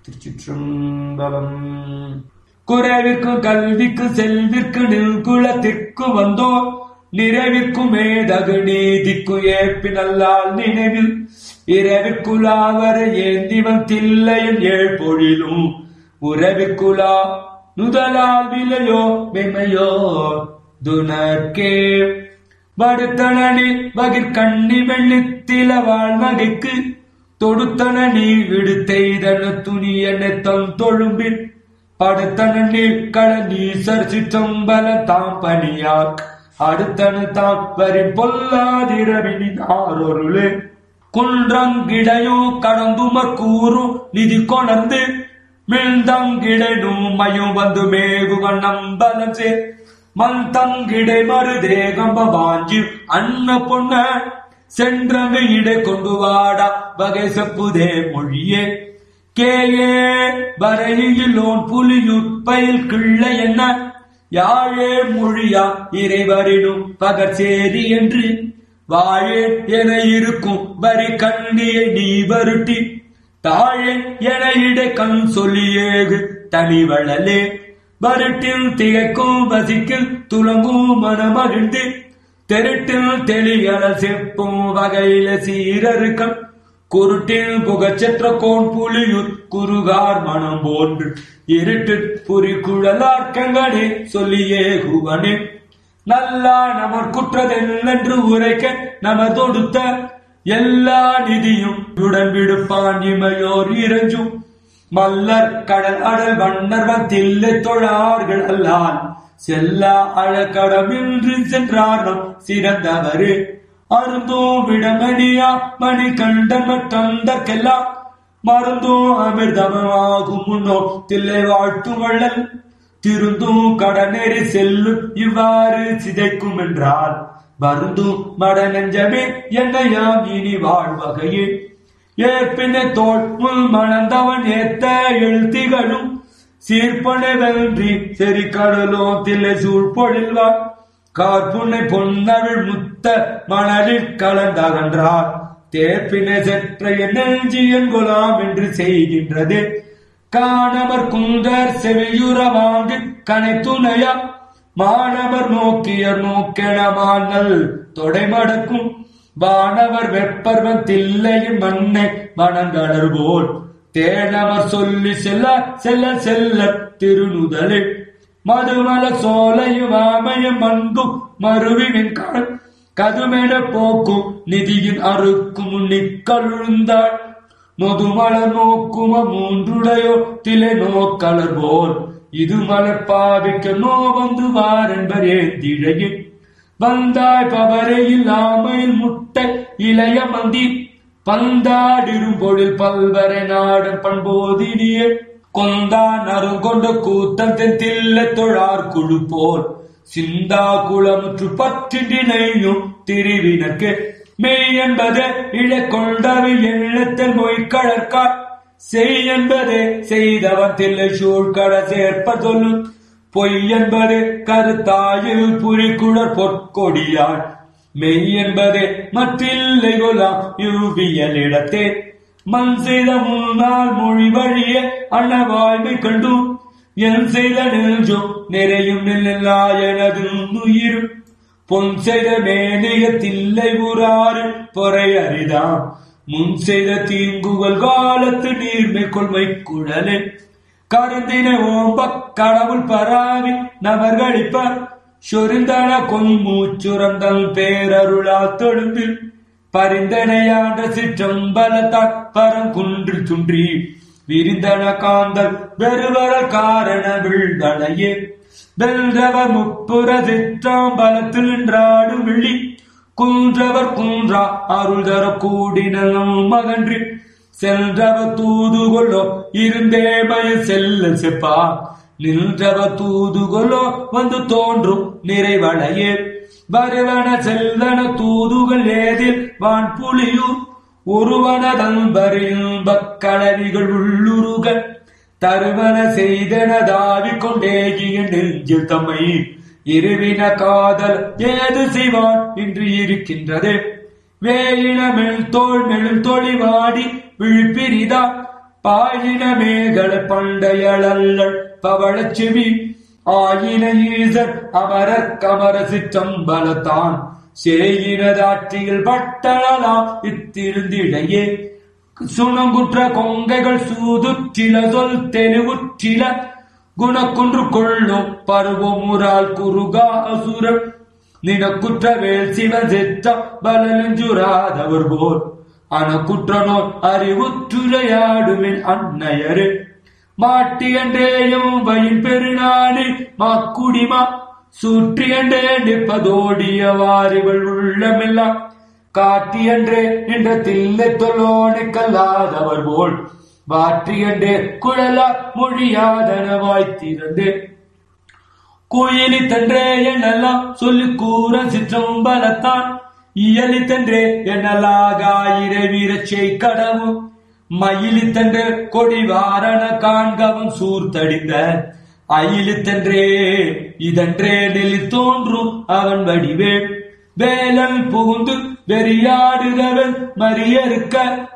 திருச்சிற்றம்பலம் குறைவிற்கும் கல்விக்கும் செல்விற்கு நில்குலத்திற்கு வந்தோர் நிறைவிற்கும் மேதகு நீதிக்கும் ஏற்பினல்லால் நினைவில் இரவிற்குலாவர ஏந்திவன் தில்லையும் ஏழ் பொழிலும் உறவிற்குலா நுதலால் விலையோ மெமையோ துணர்க்கே வடுத்தனில் வகிர்கண்ணி வெள்ளித்தில வாழ்நகைக்கு தொடுத்தன நீ விடுத்தெய்தன துணி என்ன தன் தொழும்பில் படுத்தன நீர் களநீசர் சிற்றம்பல தாம் பணியார் அடுத்தன தாம் வரி பொல்லாதிரவினாரொருளே குன்றங்கிடையோ கடந்துமர் கூறும் நிதி கொணர்ந்து மிழ்ந்தங்கிடனும் மயம் வந்து மேகுவன் நம்பலம் சே மந்தங்கிடை மறுதேகம்ப வாஞ்சி அன்ன பொன்ன சென்றங்க இடை கொண்டு வாடா வகை செப்புதே மொழியே கேயே வரையிலோன் புலியுட்பயில் கிள்ளை என்ன யாழே மொழியா இறைவரினும் பகற்சேரி என்று வாழே என இருக்கும் வரி கண்ணியை நீ வருட்டி தாழே என இடை கண் சொல்லியேகு தனிவளலே வருட்டில் திகைக்கும் வசிக்கில் துலங்கும் மனமகிழ்ந்து தெருட்டில் தெளியல செப்பும் வகையில சீரருக்கம் குருட்டில் புகச்செற்ற கோன் புலியுர் குறுகார் மனம் போன்று இருட்டு புரி குழலார்க்கங்களே சொல்லியே குவனே நல்லா நமர் குற்றதெல்லென்று உரைக்க நம தொடுத்த எல்லா நிதியும் உடன் விடுப்பான் இமையோர் இறஞ்சும் மல்லர் கடல் அடல் வண்ணர் வந்தில்லை தொழார்கள் அல்லால் செல்லா அழகடமின்றி சென்றார்னம் சிறந்தவரே அருந்தோ விடமணியா மணி கண்டன் மற்றந்தற்கெல்லாம் மருந்தோ அமிர்தமாகும் முன்னோ தில்லை வாழ்த்து வள்ளல் திருந்தும் கடனெறி செல்லும் இவ்வாறு சிதைக்கும் என்றால் வருந்தும் மட நெஞ்சமே என்னையாம் இனி வாழ்வகையே ஏற்பினை தோல் முள் மணந்தவன் ஏத்த எழுத்திகளும் சீர்பனை வென்றி செறி கடலோ தில்லை சூழ் பொழில்வார் கார்புனை பொன்னவிழ் முத்த மணலில் கலந்தகன்றார் தேப்பினை செற்ற நெஞ்சியன் குலாம் என்று செய்கின்றது காணவர் குந்தர் செவியுற வாங்கி கனை துணையா மாணவர் நோக்கியர் நோக்கென மானல் தொடைமடக்கும் வானவர் வெப்பர்வன் தில்லையின் மண்ணை வணங்கடர் போல் தேனவர் சொல்லி செல்ல செல்ல செல்ல திருநுதலே மதுமல சோலையும் வாமையும் அன்பும் மறுவினின் கடல் கதுமென போக்கும் நிதியின் அறுக்கும் நிக்கழுந்தாள் நொதுமல நோக்கும மூன்றுடையோ திலை நோக்கலர் போல் இது மலப்பாவிக்க நோ வந்து வாரென்பர் ஏந்திழையே வந்தாய் பவரை இல்லாமையில் முட்டை இளைய மந்தி பந்தாடிரும் பொழில் பல்வரை நாடன் பண்போதினியே கொந்தான் அருங்கொண்ட கூத்தன் தென் தில்லை தொழார் குழு போல் சிந்தா குளமுற்று பற்றின்றி நெய்யும் திரிவினக்கு மெய் என்பது இழை கொண்டவை எண்ணத்தில் மொய்கழற்காய் செய் என்பது செய்தவன் தில்லை சூழ்கட சேர்ப்ப சொல்லு பொய் என்பது கருத்தாயில் புரிக்குழற் பொற்கொடியாள் மெய் என்பது மற்றில்லை கொலாம் யூவியலிடத்தே மண் செய்த முன்னால் மொழி வழிய அன்னவாய்மை கண்டும் என் செய்த நெஞ்சும் நிறையும் நில்லா எனது உயிரும் பொன் செய்த மேனிய தில்லை உறாறு பொறை அரிதாம் முன் செய்த தீங்குகள் காலத்து நீர்மை கொள்மை குழலே கருந்தின ஓம்பக் கடவுள் பராவி நபர்களிப்ப சொரிந்தன கொன்மூச்சுரந்தல் பேரருளா தொழும்பில் பரிந்தனையாண்ட சிற்றம்பலத்தால் பரங்குன்றில் துன்றி விரிந்தன காந்தல் வெறுவர காரண விழ்தனையே வெல்றவர் முப்புற சிற்றாம்பலத்தில் நின்றாடும் விழி குன்றவர் குன்றா அருள் தர கூடினும் மகன்றி சென்றவர் தூது கொள்ளோ இருந்தே மய செல்ல செப்பா நின்றவ தூது கொள்ளோ வந்து தோன்றும் நிறைவளையே வருவன செல்வன தூதுகள் ஏதில் வான் புலியூர் ஒருவன தன்பரில் பக்களவிகள் உள்ளுருக தருவன செய்தன தாவிக் கொண்டேகிய நெஞ்சில் தம்மை இருவின காதல் ஏது செய்வான் என்று இருக்கின்றது வேயின மெழுத்தோள் மெழுத்தொழி வாடி விழிப்பிரிதா பாயின மேகல பண்டையழல்லள் பவளச் செவி ஆயின ஈசர் அமரர் கமர சிற்றம்பலத்தான் சேயினதாற்றியில் பட்டழலா இத்திருந்திடையே சுணங்குற்ற கொங்கைகள் சூதுற்றில சொல் தெளிவுற்றில குணக்குன்று கொள்ளும் பருவமுறால் குறுகா அசுரர் நினக்குற்ற வேல் சிவன் செத்த பலனெஞ்சுராதவர் போல் அனக்குற்றனோ அறிவுற்றுரையாடுமின் அன்னையரு மாட்டியன்றேயும் வயின் பெருநாடு மாக்குடிமா சூற்றியன்றே நிற்பதோடிய வாரிவள் உள்ளமெல்லாம் காட்டியன்றே நின்ற தில்லை தொல்லோனை கல்லாதவர் போல் வாற்றியன்றே குழலா மொழியாதன வாய்த்திறந்தே குயிலி தன்றே என்னெல்லாம் சொல்லி கூற சிற்றம்பலத்தான் இயலி தன்றே என்னலாகாயிர வீரச்சை கடவும் மயிலி தன்றே கொடிவாரண காண்கவும் சூர்த்தடிந்த அயிலி தன்றே இதன்றே நெலி தோன்றும் அவன் வடிவே வேலன் புகுந்து வெறியாடுகிறவன் மறியறுக்க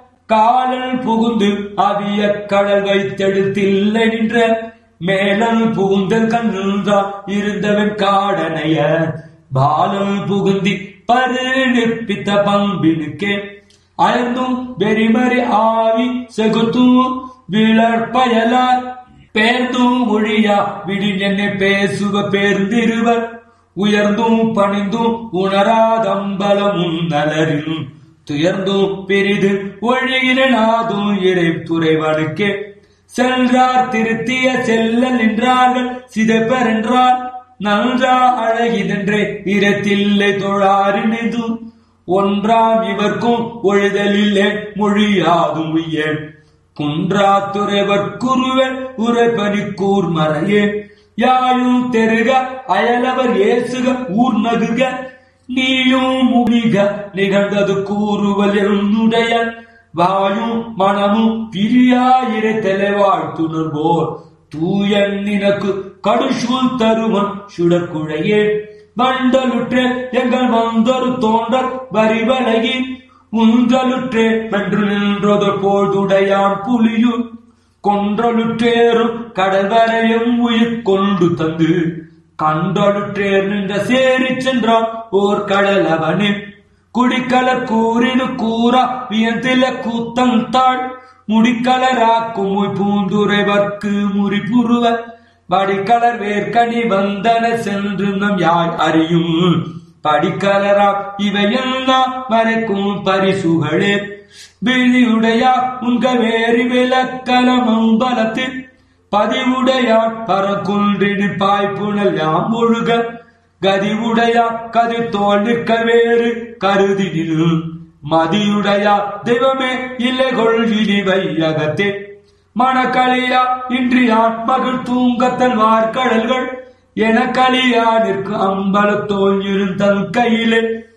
காலல் புகுந்து அவிய கடல் வைத்தெடுத்தில்லை நின்ற மேலல் புகுந்தல் கண்ணுன்றான் இருந்தவன் காடனைய பாலல் புகுந்தி பரு நிற்பித்த பம்பினுக்கே அயர்ந்தும் வெறிமறி ஆவி செகுத்தும் விளற்பயலார் பேர்ந்தும் ஒழியா விடிஞென்னை பேசுவ பேர்ந்திருவர் உயர்ந்தும் பணிந்தும் உணராதம்பலம் உன்னலரின் துயர்ந்தும் பெரிது ஒழியினாதும் இறை துறைவனுக்கே சென்றார் திருத்திய செல்ல நின்றார்கள் சிதைப்பர் என்றால் நன்றா அழகிதென்றே இரத்தில்லை தொழாரினதும் ஒன்றாம் இவர்க்கும் ஒழுதலில்லை மொழியாதும் உய்யேன் குன்றா துறைவர் குருவன் உரைப்பனி கூர் மறையே யாயும் தெருக அயலவர் ஏசுக ஊர் நகுக நீயும் முடிக நிகழ்ந்தது கூறுவல் என்னுடைய வாயும் மனமும் பிரியாயிரை தலைவாழ்த்துணர்வோர் தூயன் நினக்கு கடுசூல் தருவன் சுடற்குழையே வண்டலுற்ற எங்கள் வந்தொரு தோன்றல் வரிவலகி உன்றலுற்றே வென்று நின்றத போதுடையான் புலியும் கொன்றலுற்றேறும் கடற்வரையும் உயிர் கொண்டு தந்து கண்டலுற்றேர் நின்ற சேரி சென்றான் ஓர் கடல் அவனே குடிக்கலர் கூறினு கூறா வியந்தில கூத்தம் தாழ் முடிக்கலராக்கும் பூந்துரைவர்க்கு முறிபுருவ வடிக்கலர் வேர்க்கனி வந்தன சென்று நம் யாய் அறியும் படிக்கலரா இவையெல்லாம் மறைக்கும் பரிசுகளே விழியுடையா உங்க வேறி விளக்கலமம் பலத்தில் பதிவுடையாட் பரக்குன்றினு பாய்ப்புணல் யாம் ஒழுக கதிவுடையா கதி தோல் நிற்க வேறு கருதினில் மதியுடையா தெய்வமே இல்லை கொள்கினி வையகத்தே மணக்களியா இன்றியான் மகள் தூங்கத்தன் வார்கடல்கள் என களியா நிற்கு அம்பலத்தோல் இருந்தன் கையிலே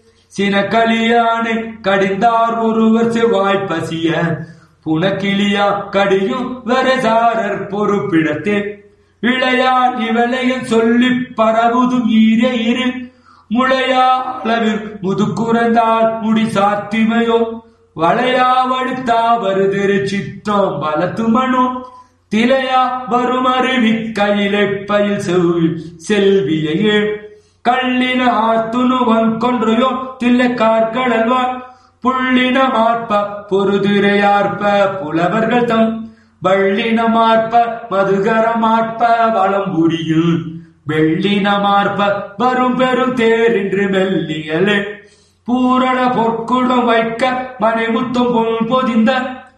சினக்களியானே கடிந்தார் ஒருவர் செவ்வாய் பசிய புனக்கிளியா கடியும் வரசாரர் பொறுப்பிடத்தே இளையான் இவளையும் சொல்லி பரவுதும் ஈரே இரு முளையா அளவில் முதுக்குறந்தால் முடி சாத்திமையோ வளையா வடுத்தா வருதிரு சித்தம் பலத்து மனு திலையா வரும் அருவி கையிலை பயில் செவ்வி செல்வியையே கள்ளின ஆத்துணுவன் கொன்றையோ தில்லை கார்கடல்வார் புள்ளின மாற்ப பொருதிரையார்ப்ப புலவர்கள் தம் வள்ளின மார்ப்ப மதுகர மார்ப்ப வளம்புரியில் வெள்ளின மார்ப்ப வரும் பெரும் தேரின்று மெல்லியலே பூரண பொற்குடம் வைக்க மணிமுத்தும் பொன் பொதிந்த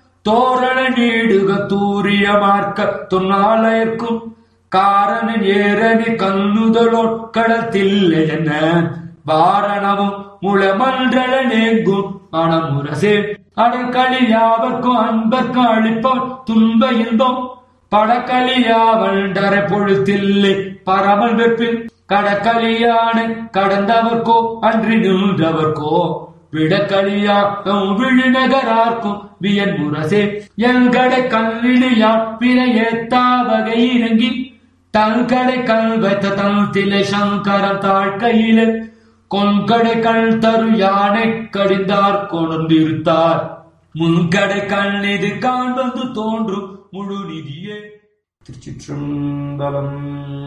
தோரண நீடுக தூரிய மார்க்க துன்னாலயர்க்கும் காரணன் ஏரணி கண்ணுதலோட்கடத்தில்லை என்ன வாரணமும் முளமன்றள நேங்கும் மனமுரசே அடக்களி யாவர்க்கும் அன்பர்க்கும் அளிப்போம் துன்ப இன்பம் படக்களியாவண்டரை பொழுத்தில்லை பரமல் வெப்பில் கடக்களியான கடந்தவர்க்கோ அன்றி நின்றவர்க்கோ விடக்களியா விழுநகரார்க்கும் வியன் முரசே எங்கடை கல்லினியா பிறை ஏத்தா வகை இறங்கி தங்கடை கல் வைத்த தன் திலை சங்கரம் தாழ்கையிலே கொன்கடை கல் தரு யானை கடிந்தார் கொண்டிருத்தார் முன்கடை கண்ணிது காண்பது தோன்றும் முழு நிதியே திருச்சிற்றம்பலம்